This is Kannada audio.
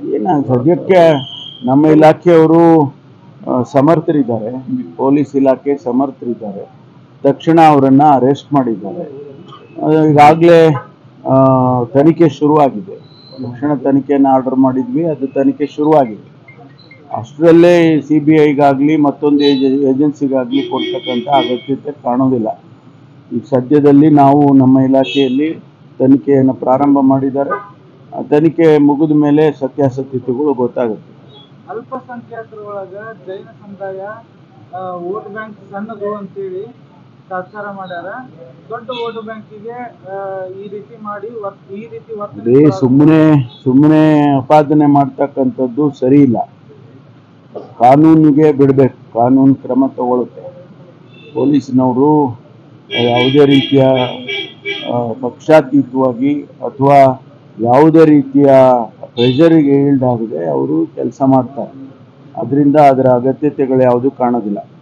ಏನ ಸದ್ಯಕ್ಕೆ ನಮ್ಮ ಇಲಾಖೆಯವರು ಆ, ಸಮರ್ಥರಿದ್ದಾರೆ ಪೊಲೀಸ್ ಇಲಾಖೆ ಸಮರ್ಥರಿದ್ದಾರೆ ತಕ್ಷಣ ಅವರನ್ನು ಅರೆಸ್ಟ್ ಮಾಡಿದ್ದಾರೆ ಈಗಾಗಲೇ ತನಿಖೆ ಶುರುವಾಗಿದೆ ತಕ್ಷಣ ತನಿಖೆಯನ್ನು ಆರ್ಡರ್ ಮಾಡಿದ್ವಿ ಅದು ತನಿಖೆ ಶುರುವಾಗಿದೆ ಅಷ್ಟರಲ್ಲೇ ಸಿ ಬಿ ಐಗಾಗಲಿ ಮತ್ತೊಂದು ಏಜ ಏಜೆನ್ಸಿಗಾಗಲಿ ಕೊಡ್ತಕ್ಕಂಥ ಅಗತ್ಯತೆ ಕಾಣೋದಿಲ್ಲ ಈಗ ಸದ್ಯದಲ್ಲಿ ನಾವು ನಮ್ಮ ಇಲಾಖೆಯಲ್ಲಿ ತನಿಖೆಯನ್ನು ಪ್ರಾರಂಭ ಮಾಡಿದ್ದಾರೆ ಆ ತನಿಖೆ ಮುಗಿದ ಮೇಲೆ ಸತ್ಯಾಸತ್ಯತೆಗಳು ಗೊತ್ತಾಗುತ್ತೆ ಅಲ್ಪಸಂಖ್ಯಾತರ ಒಳಗ ಜೈನ ಸಮುದಾಯ ವೋಟ್ ಬ್ಯಾಂಕ್ ಸಣ್ಣದು ಅಂತೇಳಿ ತಾತ್ಸಾರ ಮಾಡ್ಯಾರ ದೊಡ್ಡ ವೋಟ್ ಬ್ಯಾಂಕಿಗೆ ಈ ರೀತಿ ಮಾಡಿ ವರ್- ಈ ರೀತಿ ವರ್ತನೆ ಅದೇ ಸುಮ್ಮನೆ ಸುಮ್ಮನೆ ಅಪಾದನೆ ಮಾಡ್ತಕ್ಕಂಥದ್ದು ಸರಿ ಇಲ್ಲ ಕಾನೂನಿಗೆ ಬಿಡಬೇಕು ಕಾನೂನು ಕ್ರಮ ತಗೊಳುತ್ತೆ ಪೊಲೀಸ್ನವರು ಯಾವುದೇ ರೀತಿಯ ಆ, ಪಕ್ಷಾತೀತವಾಗಿ ಅಥವಾ ಯಾವುದೇ ರೀತಿಯ ಪ್ರೆಷರಿಗೆ ಈಲ್ಡ್ ಆಗದೆ ಅವರು ಕೆಲಸ ಮಾಡ್ತಾರೆ ಅದರಿಂದ ಅದರ ಅಗತ್ಯತೆಗಳು ಯಾವುದೂ ಕಾಣೋದಿಲ್ಲ